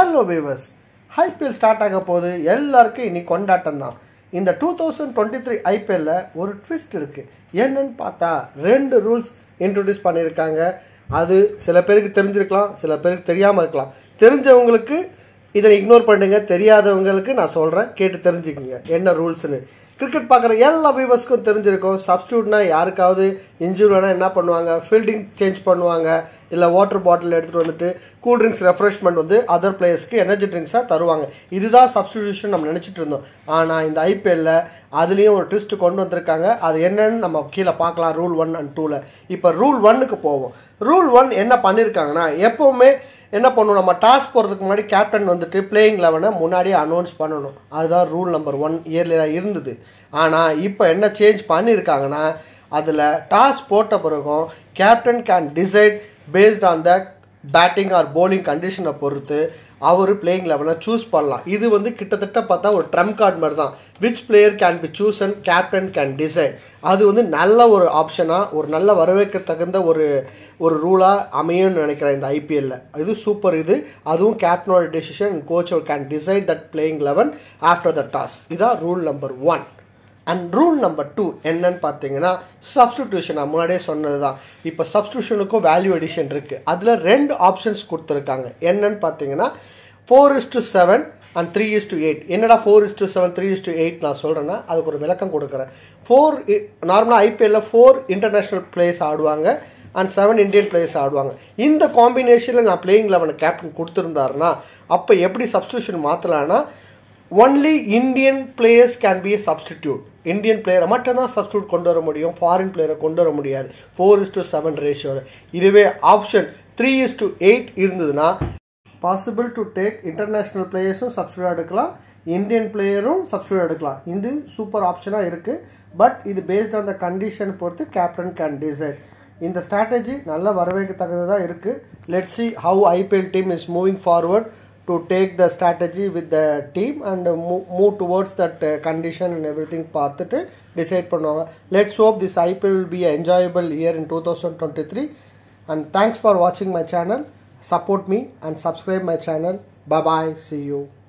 hello viewers IPL start ஆக போகுது எல்லாருக்கும் இன்னைக்கு கொண்டாட்டம் தான் இந்த டூ தௌசண்ட் டுவெண்ட்டி த்ரீ ஐபிஎல்லில் ஒரு ட்விஸ்ட் இருக்குது என்னன்னு பார்த்தா ரெண்டு ரூல்ஸ் இன்ட்ரடியூஸ் பண்ணியிருக்காங்க அது சில பேருக்கு தெரிஞ்சிருக்கலாம் சில பேருக்கு தெரியாமல் இருக்கலாம் தெரிஞ்சவங்களுக்கு இதை இக்னோர் பண்ணுங்க தெரியாதவங்களுக்கு நான் சொல்கிறேன் கேட்டு தெரிஞ்சுக்குங்க என்ன ரூல்ஸ்னு கிரிக்கெட் பார்க்குற எல்லா வியூவர்ஸ்க்கும் தெரிஞ்சிருக்கும் சப்ஸ்டியூட்னா யாருக்காவது இன்ஜூரி வேணால் என்ன பண்ணுவாங்க ஃபீல்டிங் சேஞ்ச் பண்ணுவாங்க இல்லை வாட்டர் பாட்டில் எடுத்துகிட்டு வந்துட்டு கூல் ட்ரிங்க்ஸ் ரெஃப்ரெஷ்மெண்ட் வந்து அதர் பிளேயர்ஸ்க்கு எனர்ஜி ட்ரிங்க்ஸாக தருவாங்க இதுதான் சப்ஸ்டியூஷன் நம்ம நினச்சிட்டு இருந்தோம் ஆனால் இந்த ஐபிஎல்ல அதுலேயும் ஒரு ட்விஸ்ட் கொண்டு வந்திருக்காங்க அது என்னன்னு நம்ம கீழே பார்க்கலாம் ரூல் ஒன் அண்ட் டூவில் இப்போ ரூல் ஒன்னுக்கு போவோம் ரூல் ஒன் என்ன பண்ணியிருக்காங்கன்னா எப்போவுமே என்ன பண்ணணும் நம்ம டாஸ் போகிறதுக்கு முன்னாடி கேப்டன் வந்துட்டு பிளேயிங் லெவனை முன்னாடியே அனௌன்ஸ் பண்ணணும் அதுதான் ரூல் நம்பர் ஒன் இயர்லியாக இருந்தது ஆனால் இப்போ என்ன சேஞ்ச் பண்ணியிருக்காங்கன்னா அதில் டாஸ் போட்ட பிறகும் captain can decide based on the batting or bowling கண்டிஷனை பொறுத்து அவர் பிளேயிங் லெவலை சூஸ் பண்ணலாம் இது வந்து கிட்டத்தட்ட பார்த்தா ஒரு ட்ரம் கார்டு மாதிரி தான் which player can be choose and captain can decide அது வந்து நல்ல ஒரு ஆப்ஷனாக ஒரு நல்ல வரவேற்க தகுந்த ஒரு ஒரு ரூலாக அமையும்னு நினைக்கிறேன் இந்த ஐபிஎல்ல இது சூப்பர் இது அதுவும் கேப்டனோட decision coach can decide that playing eleven after the toss இதான் rule number one and rule number two என்னன்னு பார்த்தீங்கன்னா சப்ஸ்டியூஷன் நான் முன்னாடியே சொன்னது தான் இப்போ சப்ஸ்டியூஷனுக்கும் வேல்யூ எடிஷன் இருக்குது அதில் ரெண்டு ஆப்ஷன்ஸ் கொடுத்துருக்காங்க என்னன்னு பார்த்தீங்கன்னா four is to seven and three is to eight என்னடா four is to seven three is to eight நான் சொல்கிறேன்னா அதுக்கு ஒரு விளக்கம் கொடுக்குறேன் ஃபோர் நார்மலாக ஐபிஎல்ல ஃபோர் இன்டர்நேஷ்னல் பிளேயர்ஸ் ஆடுவாங்க அண்ட் செவன் இந்தியன் பிளேயர்ஸ் ஆடுவாங்க இந்த காம்பினேஷனில் நான் பிளேயிங் லெவனை கேப்டன் கொடுத்துருந்தாருன்னா அப்போ எப்படி சப்ஸ்டியூஷன் மாற்றலான்னா only Indian players can be a substitute Indian பிளேயரை மட்டும் தான் சப்ஸ்டியூட் கொண்டு வர முடியும் ஃபாரின் பிளேயரை கொண்டு வர முடியாது four is to seven ratio இதுவே option three is to eight இருந்ததுன்னா பாசிபிள் டு டேக் இன்டர்நேஷ்னல் பிளேயர்ஸும் சப்ஸ்டியூட் எடுக்கலாம் இந்தியன் பிளேயரும் சப்ஸ்டியூட் எடுக்கலாம் இது சூப்பர் ஆப்ஷனாக இருக்குது பட் இது பேஸ்ட் ஆன் த கண்டிஷன் பொறுத்து கேப்டன் கேன் டிசைட் இந்த ஸ்ட்ராட்டஜி நல்ல வரவேற்கத்தக்கதாக இருக்குது let see how IPL team is moving forward to take the strategy with the team and move towards that condition and everything பார்த்துட்டு decide பண்ணுவாங்க let's hope this IPL will be enjoyable year in two thousand twenty three and thanks for வாட்சிங் my channel support me and subscribe my channel bye bye see you